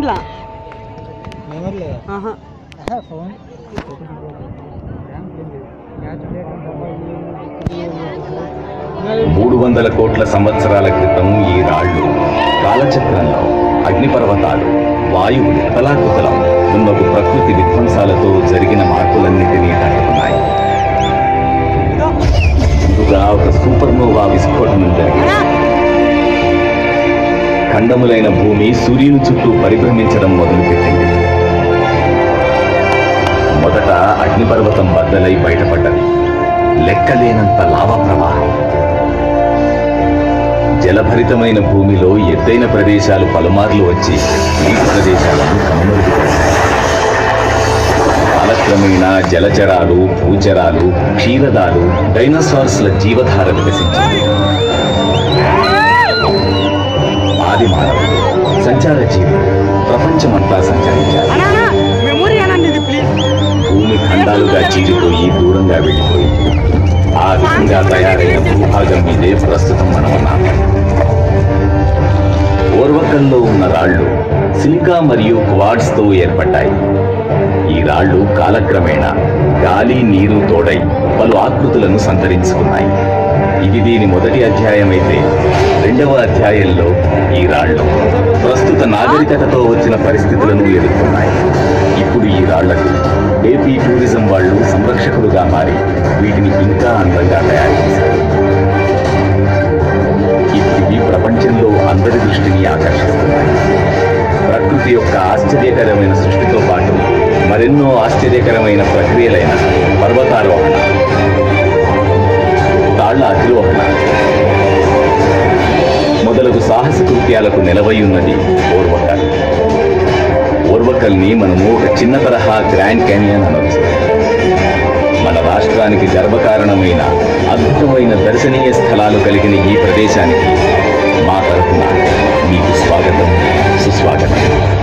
సౌండ్లా memory లేదా ఆహా phone మూడు వందల కోట్ల సంవత్సరాల క్రితం ఈ రాళ్ళు కాలచక్రంలో అగ్నిపర్వతాలు వాయువు తలాకుతలం దుండగు ప్రకృతి విధ్వంసాలతో జరిగిన మార్పులన్నిటినీ తట్టుకున్నాయి ముందుగా ఒక సూపర్నోవా విస్ఫోటనం జరిగింది ఖండములైన భూమి సూర్యుని చుట్టూ పరిభ్రమించడం మొదలుపెట్టింది మొదట అగ్నిపర్వతం బద్దలై బయటపడ్డది లెక్కలేనంత లావా ప్రవాహం జలభరితమైన భూమిలో ఎత్తైన ప్రదేశాలు పలుమార్లు వచ్చి నీటి ప్రదేశాలను కనుమరుగు కాలక్రమేణా జలచరాలు భూచరాలు క్షీరదాలు డైనోసార్స్ల జీవధార వికసించింది ఆది మానవుడు సంచార జీవులు ప్రపంచమంతా సంచరించారు అన్నా అన్నా, మెమొరీ అనండి ఇది ప్లీజ్ భూమి ఖండాలుగా చీలిపోయి దూరంగా వెళ్ళిపోయింది ఆ విధంగా తయారైన భూభాగం మీదే ప్రస్తుతం మనం ఉన్నాం ఓర్వకల్లో ఉన్న రాళ్ళు సిలికా మరియు క్వాడ్స్ తో ఏర్పడ్డాయి ఈ రాళ్ళు కాలక్రమేణా గాలి నీరు తోడై పలు ఆకృతులను సంతరించుకున్నాయి ఇది దీని మొదటి అధ్యాయం అయితే రెండవ అధ్యాయంలో ఈ రాళ్ళు ప్రస్తుత నాగరికతతో వచ్చిన పరిస్థితులను ఎదుర్కొన్నాయి ఇప్పుడు ఈ రాళ్లకు ఏపీ టూరిజం వాళ్ళు సంరక్షకులుగా మారి వీటిని ఇంకా అందంగా తయారు చేశారు ఇప్పుడు ఇవి ప్రపంచంలో అందరి దృష్టిని ఆకర్షిస్తున్నాయి ప్రకృతి యొక్క ఆశ్చర్యకరమైన సృష్టితో పాటు మరెన్నో ఆశ్చర్యకరమైన ప్రక్రియలైన పర్వతారోహణ తాళ్ల అధిరోహణ మొదలగు సాహస కృత్యాలకు నిలవై ఉన్నది ఓర్వకల్ ఓర్వకల్ని మనము ఒక చిన్న తరహా గ్రాండ్ క్యానియన్ అనొచ్చు మన రాష్ట్రానికి గర్వకారణమైన అద్భుతమైన దర్శనీయ స్థలాలు కలిగిన ఈ ప్రదేశానికి మా తరఫున మీకు స్వాగతం సుస్వాగతం